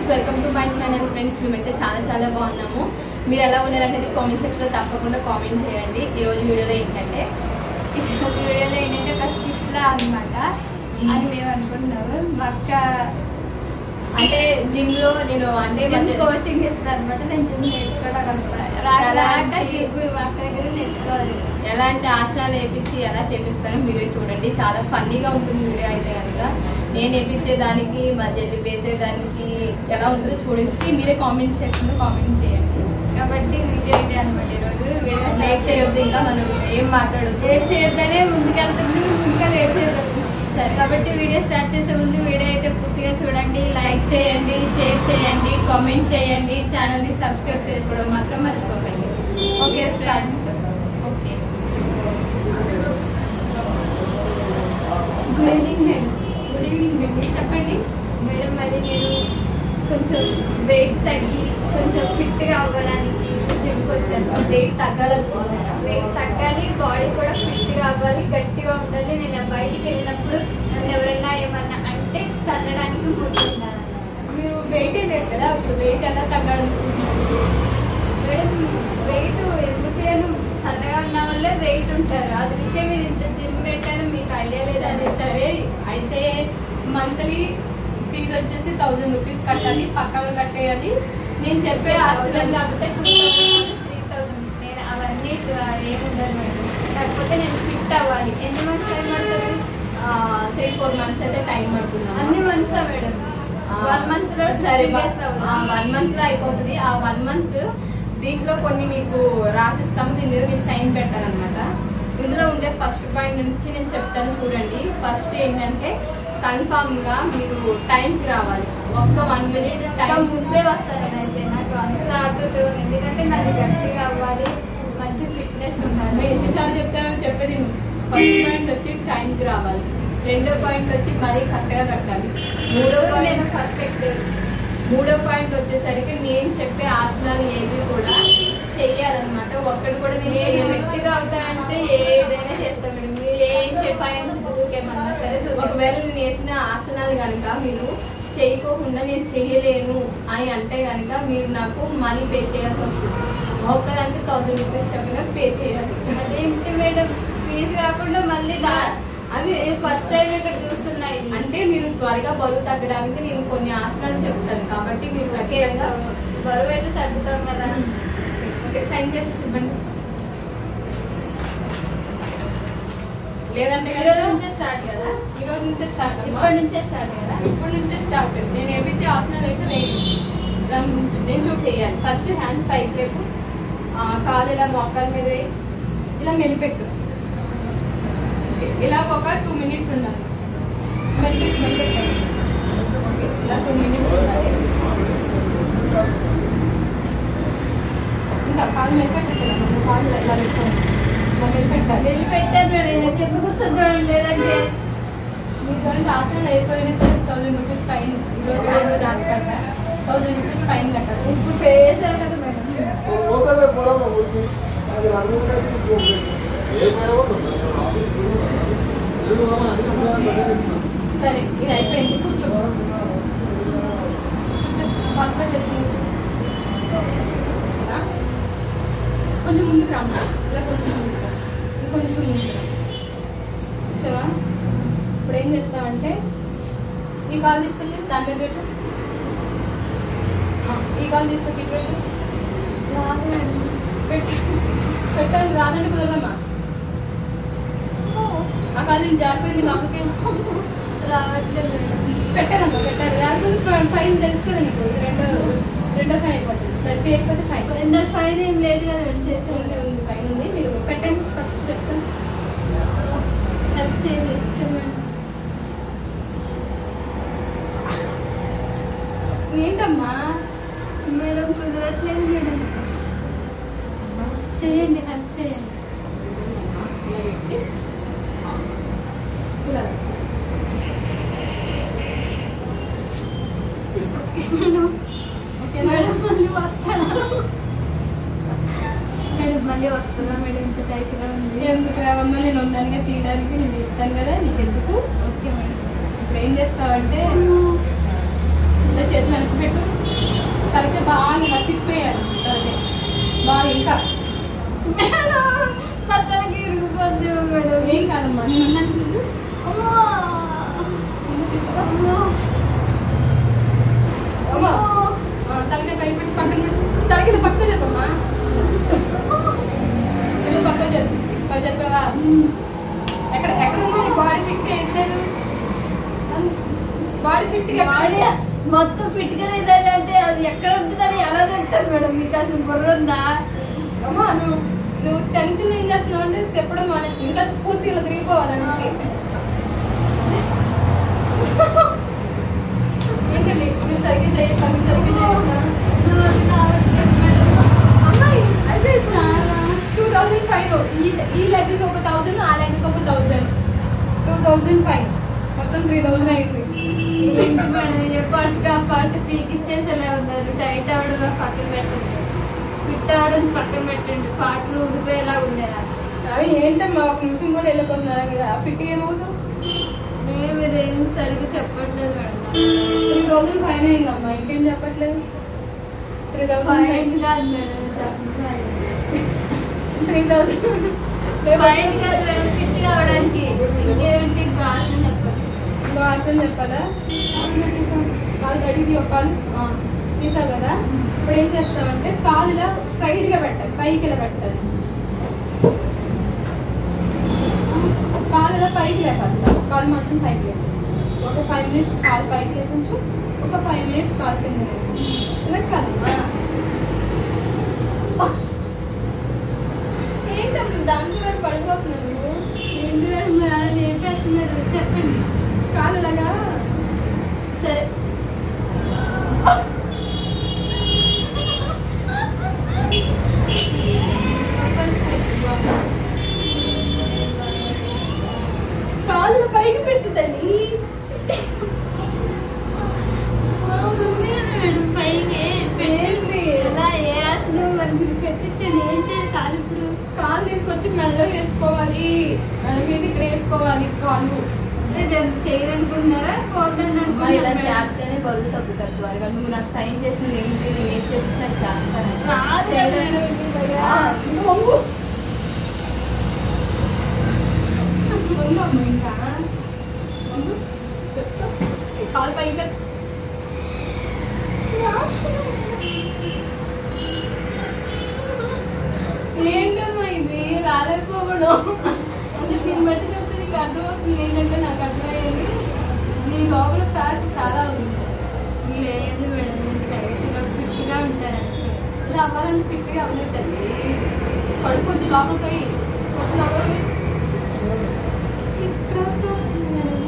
Friends welcome to my channel friends మేమైతే చాలా చాలా బాగున్నాము మీరు ఎలా ఉన్నారనేది కామెంట్ సెక్షన్లో తప్పకుండా కామెంట్ చేయండి ఈ రోజు వీడియోలో ఏంటంటే వీడియోలో ఏంటంటే ఫస్ట్ ఇట్లా అనమాట అని మేము అనుకుంటున్నాము మా అక్క అంటే జిమ్ లో నేను అంటే జిమ్ మధ్య- కోచింగ్ ఇస్తారు అనమాట నేను జిమ్ నేర్చుకోవడానికి వస్తాను రాక ఎలాంటి- జిమ్ మా అక్క దగ్గర నేర్చుకోవాలి ఎలాంటి ఆసనాలు వేపించి ఎలా చేపిస్తారో మీరే చూడండి చాలా ఫన్నీగా ఉంటుంది వీడియో అయితే కనుక నేను వేపించేదానికి మా చెల్లి వేసేదానికి ఎలా ఉంటుందో చూడండి మీరే కామెంట్ సెక్షన్లో కామెంట్ చేయండి కాబట్టి వీడియో ఇదే అనమాట ఈరోజు వీడియో లైక్ చేయొద్దు ఇంకా మనం ఏం మాట్లాడొద్దు లేట్ చేయొద్దనే ముందుకెళ్తుంది ముందుగా లేట్ చేయొద్దు సరే కాబట్టి వీడియో స్టార్ట్ చేసే ముందు వీడియో అయితే పూర్తిగా చూడండి లైక్ చేయండి షేర్ చేయండి కామెంట్ చేయండి ఛానల్ని సబ్స్క్రైబ్ చేసుకోవడం మాత్రం మర్చిపోకండి okay start okay good evening madam good evening అండి చెప్పండి మేడం మరి నేను కొంచెం వెయిట్ తగ్గి కొంచెం ఫిట్గా అవ్వడానికి జిమ్కి వచ్చాను వెయిట్ తగ్గాలనుకుంటున్నారా వెయిట్ తగ్గాలి బాడీ కూడా ఫిట్గా అవ్వాలి గట్టిగా ఉండాలి నేను బయటికి వెళ్ళినప్పుడు నన్ను ఎవరైనా ఏమన్నా అంటే తల్లడానికి కూర్చుంటాను మీరు వెయిట్ లేదు కదా ఇప్పుడు వెయిట్ ఎలా తగ్గాలనుకుంటున్నారు మేడం వెయిట్ ఎందుకు లేను సన్నగా ఉన్న వాళ్ళే వెయిట్ ఉంటారు అది విషయం మీరు ఇంత జిమ్ పెట్టారు మీకు ఐడియా సరే లేదండి సరే అయితే మంత్లీ ఫీజు వచ్చేసి థౌజండ్ రూపీస్ కట్టాలి పక్కగా కట్టేయాలి నేను చెప్పే హాస్పిటల్ ఆస్తులు కాకపోతే టూ థౌసండ్ త్రీ థౌసండ్ నేను అవన్నీ ఏముండదు మేడం కాకపోతే నేను ఫిట్ అవ్వాలి ఎన్ని మంత్స్ టైం పడుతుంది త్రీ ఫోర్ మంత్స్ అయితే టైం పడుతున్నాను అన్ని మంత్సా మేడం వన్ మంత్ లో సరే సరే వన్ మంత్ లో అయిపోతుంది ఆ వన్ మంత్ దీంట్లో కొన్ని మీకు రాసిస్తాము దీని మీద మీరు సైన్ పెట్టాలన్నమాట ఇందులో ఉండే ఫస్ట్ పాయింట్ నుంచి నేను చెప్తాను చూడండి ఫస్ట్ ఏంటంటే కన్ఫామ్ గా మీరు టైంకి రావాలి ఒక్క వన్ మినిట్ ఇంకా టైం ముందే వస్తాను నేనైతే నాకు అంత ఆగుతూ ఎందుకంటే నాకు గట్టిగా అవ్వాలి మంచి ఫిట్నెస్ ఉండాలి మీరు ఎన్నిసార్లు చెప్తానో చెప్పేది ఫస్ట్ పాయింట్ వచ్చి టైంకి రావాలి రెండో పాయింట్ వచ్చి మరీ కరెక్ట్గా కట్టాలి మూడో నేను పాయింట్ పర్ఫెక్ట్ మూడో పాయింట్ వచ్చేసరికి నేను చెప్పే ఆసనాలు ఏవి కూడా చెయ్యాలన్నమాట ఒక్కటి కూడా నేను నేను చేయలేదు గట్టిగా అవుతానంటే ఏదైనా చేస్తాను మేడం మీరు ఏం చెప్పాయని దూకేమన్నా సరే దూకే ఒకవేళ నేను వేసిన ఆసనాలు కనుక మీరు చేయకోకుండా నేను చెయ్యలేను అని అంటే కనుక మీరు నాకు మనీ పే చేయాల్సి వస్తుంది ఒక్కదానికి థౌసండ్ రూపీస్ చెప్పిన పే చేయాలి అదేంటి మేడం ఫీజు కాకుండా మళ్ళీ దా అవి ఫస్ట్ టైం ఇక్కడ చూస్తున్నా ఇది అంటే మీరు త్వరగా బరువు తగ్గడానికి నేను కొన్ని ఆసనాలు చెప్తాను కాబట్టి మీరు ఖచ్చితంగా బరువు అయితే తగ్గుతాం కదా ఓకే సైన్ చేసేసి ఇవ్వండి లేదంటే ఈ రోజు కనుక నుంచే స్టార్ట్ కదా ఈ రోజు నుంచే స్టార్ట్ అమ్మా. ఇప్పటి నుంచే స్టార్ట్ కదా ఇప్పటి నుంచే స్టార్ట్ నేను ఏమైతే ఆసనాలు అయితే లేదు ఇలా నుంచి నేను చూపు చేయాలి ఫస్ట్ హ్యాండ్స్ పైకి రేపు ఆ, కాలు ఇలా మోకాల మీద వేయి. ఇలా మెలిపెట్టు ఓకే. ఇలా ఒక టూ మినిట్స్ ఉండాలి మెలిపెట్టు మెలిపెట్టాలి ఓకే. ఇలా టూ మినిట్స్ ఉండాలి ఇంకా కాలు మెలిపెట్టట్లేదు కాలు ఇలా పెట్టుకోండి ఇలా మెలిపెట్టాలి వెళ్ళి పెట్టారు మేడం నేను కింద కూర్చొని చూడండి లేదంటే మీకు కనుక ఆసనాలు అయిపోయిన సరే థౌసండ్ రూపీస్ ఫైన్ ఈరోజు సాయంత్రం రాసి కట్టా థౌసండ్ రూపీస్ ఫైన్ కట్టాలి ఇప్పుడు చేశారు కదా మేడం సరే ఇది అయిపోయింది కూర్చో హాస్పిటల్ వేసుకుని కూర్చో ఇలా. కొంచెం ముందుకు రామ్మా ఇలా కొంచెం ముందుకు రా ఇంకొంచెం ముందుకు రా కూర్చోవా ఇప్పుడు ఏం చేస్తామంటే ఈ కాల్ తీసుకెళ్ళి దాని మీద పెట్టు ఆ, ఈ కాల్ తీసుకొచ్చి ఇటు పెట్టు పెట్టు పెట్టాలి రాదంటే కుదరదమ్మా ఆ కాలు నుంచి జారిపోయింది మా అక్కకి రావట్లేదు మేడం పెట్టాలమ్మా పెట్టాలి లేకపోతే ఫైన్ తెలుసు కదా నీకు ఇది రెండో రెండో ఫైన్ అయిపోతుంది సరిగ్గా అయిపోతే ఫైన్ ఇందాక ఫైన్ ఏం లేదు కదా మేడం ఉంది చేసాను ఉంది ఫైన్ ఉంది మీరు పెట్టండి ఫస్ట్ చెప్తాను హెల్ప్ చేసి మేడం ఏంటమ్మా మేడం కుదరట్లేదు మేడం చేయండి హెల్ప్ చేయండి ఇలా పెట్టి ఇలా పెట్టు. ఓకేనా మేడం మళ్ళీ వస్తాడా మేడం మళ్ళీ వస్తుందా మేడం ఇంత టైప్గా ఉంది ఎందుకు రావమ్మా నేను ఉందానిగా తీయడానికి నేను ఇస్తాను కదా నీకు ఎందుకు ఓకే మేడం ఇప్పుడు ఏం చేస్తావంటే ఇలా చేతులు వెనక్కి పెట్టు కలిస్తే బాగా ఇలా తిప్పేయాలి అదే బాగా ఇంకా పచ్చడికి ఇరిగిపోద్ది మేడం ఏం కాదమ్మా నేను అన్నాను చూడు. అమ్మో అమ్మో అమ్మా ఆ, తలకాయ పైకి పెట్టి పక్కన పెట్టు తలకి పక్క చెప్పమ్మా ఇలా పక్క చెప్పు పక్క చెప్పావా ఎక్కడ ఎక్కడ ఉంది బాడీ ఫిట్ వేయట్లేదు బాడీ ఫిట్ బాడీ మొత్తం ఫిట్ గా లేదని అంటే అది ఎక్కడ ఉంటుందని ఎలా చెప్తారు మేడం మీకు అసలు బుర్ర ఉందా అమ్మా నువ్వు నువ్వు టెన్షన్ ఏం చేస్తున్నావు అంటే చెప్పడం మానే ఇంకా పూర్తిగా తిరిగిపోవాలంటే ఏంటండి మీరు సరిగ్గా చేయట్లేదు సరిగ్గా చేయట్లా నా వల్ల కావట్లేదు మేడం. అమ్మాయి అయితే టూ థౌజండ్ ఫైవ్ ఈ ఈ లెగ్కి ఒక థౌజండ్ ఆ లెగ్కి ఒక థౌజండ్ టూ థౌజండ్ ఫైవ్ మొత్తం త్రీ థౌజండ్ అయింది ఏంటి మేడం ఏ పార్ట్కి ఆ పార్ట్ పీకిచ్చేసేలా ఉన్నారు టైట్ అవడం పక్కన పెట్టండి ఫిట్ అవడం పక్కన పెట్టండి పాటలు ఉడిపోయేలా ఉంది నాకు అవి ఏంటమ్మా ఒక నిమిషం కూడా వెళ్ళిపోతున్నారా కదా ఫిట్ ఏమవుతావు మేము మీరేం సరిగ్గా చెప్పట్లేదు మేడం త్రీ థౌజండ్ ఫైవ్ అయిందమ్మా ఇంకేం చెప్పట్లేదు త్రీ థౌజండ్ ఫైన్ కాదు మేడం త్రీ థౌజండ్ ఫైన్ కాదు మేడం ఫిట్ కావడానికి ఇంకేంటి కాదు చెప్పండి ఇంకో అర్థం చెప్పాలా కాలు బయటికి చెప్పాలి తీసావు కదా ఇప్పుడు ఏం చేస్తామంటే కాలు ఇలా స్ట్రైట్ గా పెట్టాలి పైకి ఇలా పెట్టాలి కాలు ఇలా పైకి లేపాలి కాలు మాత్రం పైకి లేపాలి ఒక ఫైవ్ మినిట్స్ కాలు పైకి లేపించు ఒక ఫైవ్ మినిట్స్ కాలు కింద లేపించు. ఇలా కాదు ఏంటమ్మా దాంతో మరి పడిపోతున్నాను నువ్వు ఏంటి మేడం మీరు అలా లేపేస్తున్నారు చెప్పండి కాలు ఇలాగా సరే కాళ్ళు పైకి పెట్టు తల్లి మేడం పైకి ఏంటి? ఎలా ఏ ఆసనం మరి మీరు పెట్టించండి ఏం చేయాలి కాదు ఇప్పుడు కాలు తీసుకొచ్చి మెడలో వేసుకోవాలి మెడ మీద ఇక్కడ వేసుకోవాలి కాళ్ళు చేయదనుకుంటున్నారా పోదండి అమ్మా ఇలా చేస్తేనే బరువు తగ్గుతారు త్వరగా నువ్వు నాకు సైన్ చేసింది ఏంటి నేను ఏం చెప్తున్నా చేస్తాను కాదు చేయలేదు. మేడం ఇది ఆ, ఇంకా వంగు. వంగు అమ్మ ఇంకా వంగు. చెప్తా. ఈ కాలు పైకి పెట్టు. ఏంటమ్మా ఇది రాలేకపోవడం అంటే దీన్ని బట్టి చెప్తే నీకు అర్థమవుతుంది ఏంటంటే నాకు అర్థమయ్యేది నీ లోపల ఫ్యాట్ చాలా ఉంది లేదు మేడం నేను టైట్గా ఫిట్గా ఉంటానంటే ఇలా అవ్వాలంటే ఫిట్గా అవ్వలేదు తల్లి కడుపు కొంచెం లోపలికి పోయి కొంచెం లోపలికి ఇక్కడ ఉంటుంది మేడం.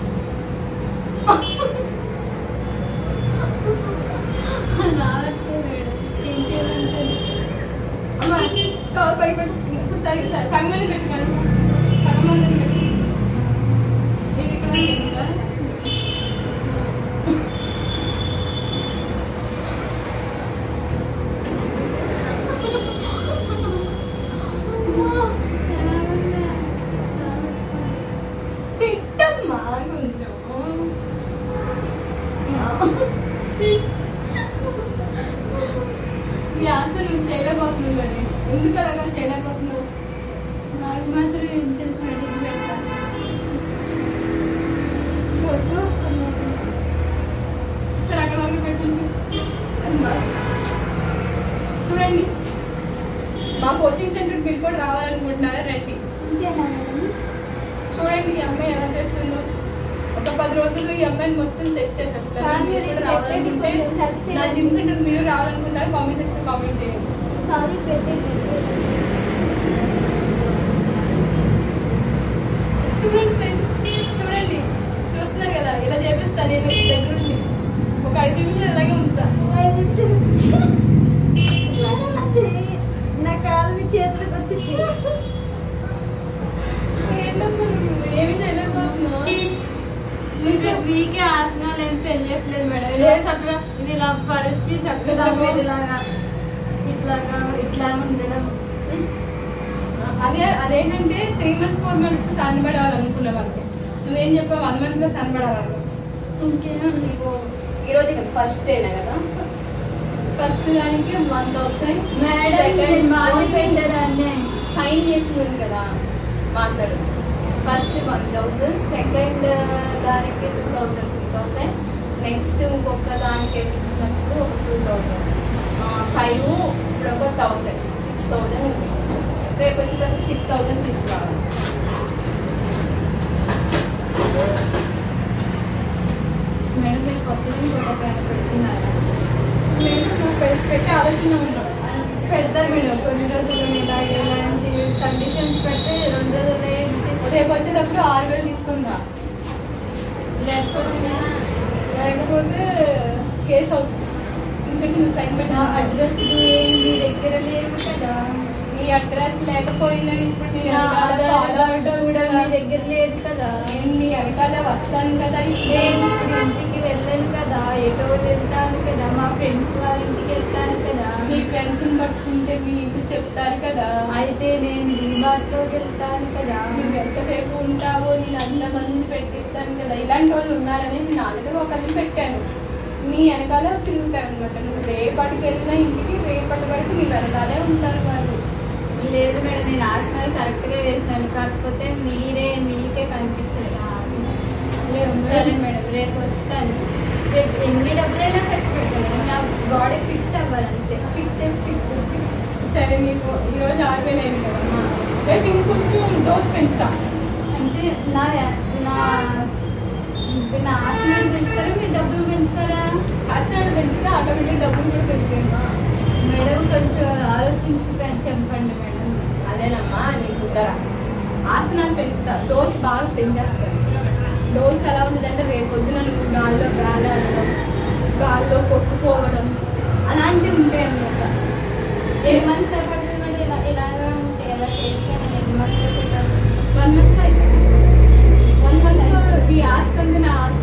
రావట్లేదు మేడం ఏం చేయాలంటే అమ్మ కవర్ పైకి పెట్టు ఇప్పుడు సరిగ్గా సగం మంది పెట్టు కనుక సగం మంది పెట్టు ఇది ఇక్కడ ఉంది ఇంకా. పెట్టమ్మా కొంచెం ఈ ఆన్సర్ నువ్వు చేయలేకపోతున్నావు కానీ ఎందుకు అలాగా చేయలేకపోతున్నావు నాకు మాత్రం ఏం తెలుసు మేడం ఇది పెడతాను ఫోటో వస్తున్నాను సరే అక్కడ వరకు పెట్టించు అమ్మా. చూడండి మా కోచింగ్ సెంటర్ మీరు కూడా రావాలనుకుంటున్నారా రండి ఇంతేనా మేడం చూడండి ఈ అమ్మాయి ఎలా చేస్తుందో ఒక పది రోజుల్లో ఈ అమ్మాయిని మొత్తం సెట్ చేసేస్తారు కానీ మీరు కూడా రేపు రావాలనుకుంటే పెట్టండి, కొంచెం help నా చేయండి. జిమ్ సెంటర్ మీరు రావాలనుకుంటారు కామెంట్ సెక్షన్ కామెంట్ చేయండి సారీ పెట్టేసి చూడండి friends, చూడండి చూస్తున్నారు కదా ఇలా చేపిస్తా నేను దగ్గరుండి ఒక ఐదు నిమిషాలు ఇలాగే ఉంచుతా నా కాలు మీ చేతులకు వచ్చింది ఏంటమ్మా నువ్వు? ఏమీ చేయలేకపోతున్నావు మీకు మీకే ఆసనాలు ఏం తెలియట్లేదు మేడం ఇలా చక్కగా ఇది ఇలా పరిచి చక్కగా మీరు ఇలాగా ఇట్లాగా ఇట్లా ఉండడం అదే అదేంటంటే త్రీ మంత్స్ ఫోర్ మంత్స్ సన్బడాలి అనుకున్న వాళ్ళకి నువ్వేం చెప్పావు వన్ మంత్ లో సన్బడాలి ఇంకేమో నీకు ఈ రోజు ఫస్ట్ డేనా కదా ఫస్ట్ దానికి వన్ థౌసండ్ మేడం నేను మాట్లాడానే సైన్ చేసింది కదా మాట్లాడు ఫస్ట్ వన్ థౌసండ్ సెకండ్ దానికి two thousand three thousand next ఇంకొక దానికి ఇచ్చినప్పుడు ఒక టూ థౌసండ్ ఫైవ్ ఇప్పుడు ఒక థౌసండ్ సిక్స్ థౌసండ్ ఉంది రేపు వచ్చేటప్పుడు సిక్స్ థౌసండ్ తీసుకోవాలి మేడం మీరు కొత్తది ఇంకొక ప్లాన్ పెడుతున్నారా నేను నాకు పె- పెట్టే ఆలోచన ఉన్నాను పెడతారు మేడం కొన్ని రోజులు ఇలా ఎలాంటి కండిషన్స్ పెడితే రెండు రోజులు ఏంటి రేపు వచ్చేటప్పుడు ఆరు వేలు తీసుకుంటా లేకపోతే లేకపోతే కేసు అవుతుంది ఎందుకంటే నువ్వు సైన్ నా పెట్టిన అడ్రస్ మీ దగ్గర లేవు కదా నీ అడ్రస్ లేకపోయినా ఇప్పుడు నీ నా వెనకాల ఆధార్ follow కార్డు కూడా మీ దగ్గర లేదు కదా నేను నీ వెనకాల వస్తాను కదా నేను ఇప్పుడు ఇప్పుడు ఇంటికి వెళ్ళను కదా ఎటో వెళ్తాను కదా మా ఫ్రెండ్స్ వాళ్ళ ఇంటికి వెళ్తాను కదా మీ ఫ్రెండ్స్ పట్టుకుంటే మీ ఇంటి చెప్తారు కదా అయితే నేను డీబార్ట్లోకి వెళ్తాను కదా నువ్వు ఎంతసేపు ఉంటావో నేను అంతమంది పెట్టిస్తాను కదా ఇలాంటి వాళ్ళు ఉన్నారని నేను ఆల్రెడీ ఒకరిని పెట్టాను నీ వెనకాల తిరుగుతారు అనమాట నువ్వు రేపటికి వెళ్ళిన ఇంటికి రేపటి వరకు నీ వెనకాలే ఉంటారు వాళ్ళు లేదు మేడం నేను ఆసనాలు కరెక్ట్ గా వేసాను కాకపోతే మీరే మీకే కనిపించలేదు ఆ ఆసనాలు. లేదు, సరే మేడం రేపు వస్తాను రేపు ఎన్ని డబ్బులైనా ఖర్చు పెడతాను నా బాడీ ఫిట్ అవ్వాలి అంతే ఫిట్ ఫిట్ ఫిట్ సరే నీకు ఈరోజు ఆరు వేలు అయింది కదమ్మా రేపు ఇంకొంచెం డోస్ పెంచుతా అంటే నా నా నా ఆసనాలు పెంచుతారా మీరు డబ్బులు పెంచుతారా ఆసనాలు పెంచితే ఆటోమేటిక్ డబ్బులు కూడా పెరుగుతాయమ్మా మేడం కొంచెం ఆలోచించి పెం- చెప్పండి మేడం అదేనమ్మా నీ కుదర ఆసనాలు పెంచుతా డోస్ బాగా పెంచేస్తారు డోస్ ఎలా ఉంటుందంటే రేపు పొద్దున నువ్వు గాల్లో వేలాడడం గాల్లో కొట్టుకోవడం అలాంటివి ఉంటాయి అన్నమాట ఏ మంత్స్ పడుతుంది మేడం ఇలా ఇలాగా ఉంటే ఎలా చేస్తే నేను ఎన్ని మంత్స్ అవుతాను వన్ మంత్ అయితే వన్ మంత్ నీ ఆస్తి అంతా నా ఆస్తి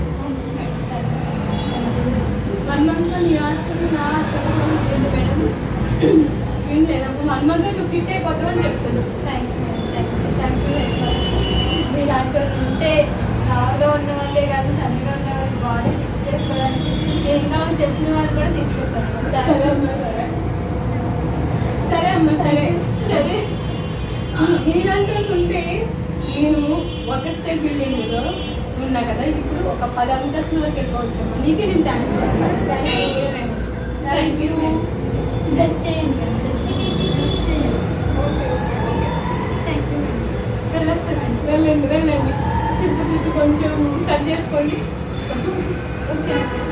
వన్ మంత్ నీ ఆస్తి అంతా నా ఆస్తి ఏంటి మేడం వినలేదు వన్ మంత్ నువ్వు ఫిట్ అయిపోతావని చెప్తాను thanks madam thank you thank you very much మీలాంటి వాళ్ళు ఉంటే లావుగా ఉన్న వాళ్ళే కాదు సన్నగా ఉన్న వాళ్ళు బాడీ ఫిట్ చేసుకోవడానికి ఏం కావాలో తెలిసిన వాళ్ళు కూడా తీసుకుంటారు సరే అమ్మా సరే సరే అమ్మా సరే సరే నీలాంటి ఉంటే నేను ఒక స్టెప్ బిల్డింగ్ లో ఉన్నా కదా ఇప్పుడు ఒక పది అంతస్తుల వరకు వెళ్ళిపోవచ్చు అమ్మా. నీకే నేను థ్యాంక్స్ చెప్తాను thank you thank you dress చేయండి మేడం డ్రెస్ చేయండి okay okay okay thank you madam వెళ్ళొస్తామండి వెళ్ళండి వెళ్ళండి చుట్టూ చుట్టూ కొంచెం సెట్ చేసుకోండి ఓకే